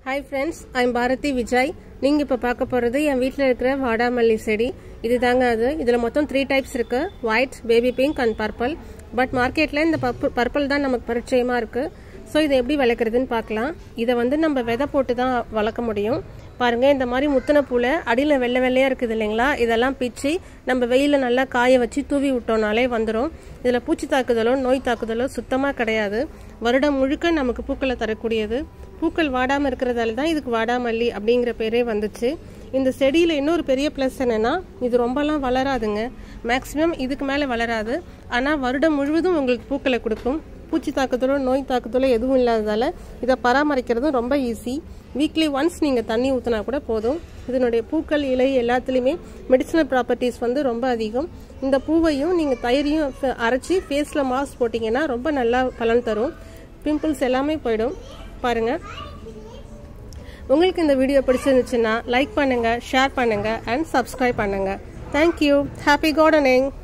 hi friends I'm Bharathi Vijay நீங்கள் இப்போ பார்க்க போகிறது என் வீட்டில் இருக்கிற வாடாமல்லி செடி இதுதாங்க அது இதில் மொத்தம் த்ரீ டைப்ஸ் இருக்கு white baby pink and purple but மார்க்கெட்டில் இந்த பர்பிள் தான் நமக்கு பரிச்சயமாக இருக்குது ஸோ இதை எப்படி வளர்க்குறதுன்னு பார்க்கலாம் இதை வந்து நம்ம விதை போட்டு தான் வளர்க்க முடியும் பாருங்கள் இந்த மாதிரி முத்தின பூவில் அடியில் வெள்ளை வெள்ளையாக இருக்குது இல்லைங்களா இதெல்லாம் பிச்சு நம்ம வெயிலில் நல்லா காய வச்சு தூவி விட்டோம்னாலே வந்துடும் இதில் பூச்சி தாக்குதலோ நோய் தாக்குதலோ சுத்தமாக கிடையாது வருடம் முழுக்க நமக்கு பூக்களை தரக்கூடியது பூக்கள் வாடாமல் இருக்கிறதால தான் இதுக்கு வாடாமல்லி அப்படிங்கிற பேரே வந்துச்சு இந்த செடியில் இன்னொரு பெரிய ப்ளஸ் என்னென்னா இது ரொம்பலாம் வளராதுங்க மேக்ஸிமம் இதுக்கு மேலே வளராது ஆனால் வருடம் முழுவதும் உங்களுக்கு பூக்களை கொடுக்கும் பூச்சி தாக்குதலோ நோய் தாக்குதலோ எதுவும் இல்லாததால் இதை பராமரிக்கிறதும் ரொம்ப ஈஸி வீக்லி ஒன்ஸ் நீங்கள் தண்ணி ஊற்றினா கூட போதும் இதனுடைய பூக்கள் இலை எல்லாத்துலேயுமே மெடிசினல் ப்ராப்பர்ட்டிஸ் வந்து ரொம்ப அதிகம் இந்த பூவையும் நீங்கள் தயிரையும் அரைச்சி ஃபேஸில் மாஸ்க் போட்டிங்கன்னா ரொம்ப நல்லா பலன் தரும் பிம்பிள்ஸ் எல்லாமே போயிடும் பாருங்கள் உங்களுக்கு இந்த வீடியோ பிடிச்சிருந்துச்சுன்னா லைக் பண்ணுங்கள் ஷேர் பண்ணுங்கள் அண்ட் சப்ஸ்கிரைப் பண்ணுங்கள் தேங்க்யூ ஹாப்பி கார்டனிங்